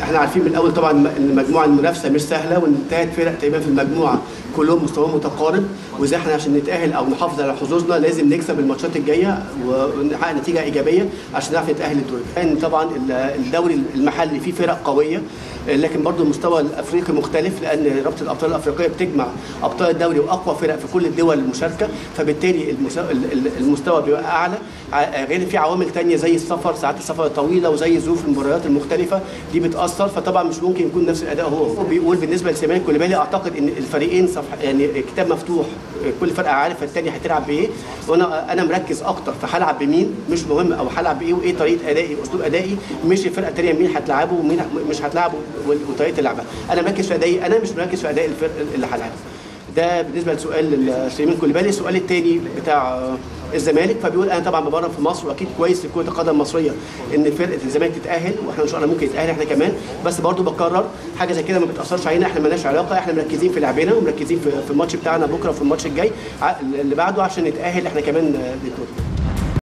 احنا عارفين من الاول طبعا ان المجموعه المنافسه مش سهله وان ثلاث فرق تقريبا في المجموعه كلهم مستواهم متقارب وازاي احنا عشان نتاهل او نحافظ على حظوظنا لازم نكسب الماتشات الجايه ونحقق نتيجه ايجابيه عشان نعرف نتاهل للدوري. يعني طبعا الدوري المحلي فيه فرق قويه لكن برضو المستوى الافريقي مختلف لان رابطه الابطال الافريقيه بتجمع ابطال الدوري واقوى فرق في كل الدول المشاركه فبالتالي المستوى بيبقى اعلى غير في عوامل تانية زي السفر ساعات السفر طويله وزي ظروف المباريات المختلفه دي بتاثر فطبعا مش ممكن يكون نفس الاداء هو هو بيقول بالنسبه لسيمان كوليبالي اعتقد ان الفريقين صفح يعني كتاب مفتوح كل فرقه عارفه الثانيه هتلعب بايه وانا انا مركز اكتر في هلعب بمين مش مهم او هلعب بايه وايه طريقه ادائي واسلوب ادائي مش الفرقه الثانيه مين هتلعبه ومين مش هتلعبه وطريقه اللعبه انا مركز في ادائي انا مش مركز في اداء الفرق اللي هلعبه ده بالنسبه لسؤال سليمان كوليبالي السؤال الثاني بتاع الزمالك فبيقول انا طبعا بمرن في مصر واكيد كويس لكره القدم المصريه ان فرقه الزمالك تتاهل واحنا ان شاء الله ممكن نتاهل احنا كمان بس برضو بكرر حاجه زي كده ما بتاثرش علينا احنا مالناش علاقه احنا مركزين في لعبنا ومركزين في الماتش بتاعنا بكره وفي الماتش الجاي اللي بعده عشان نتاهل احنا كمان للدوري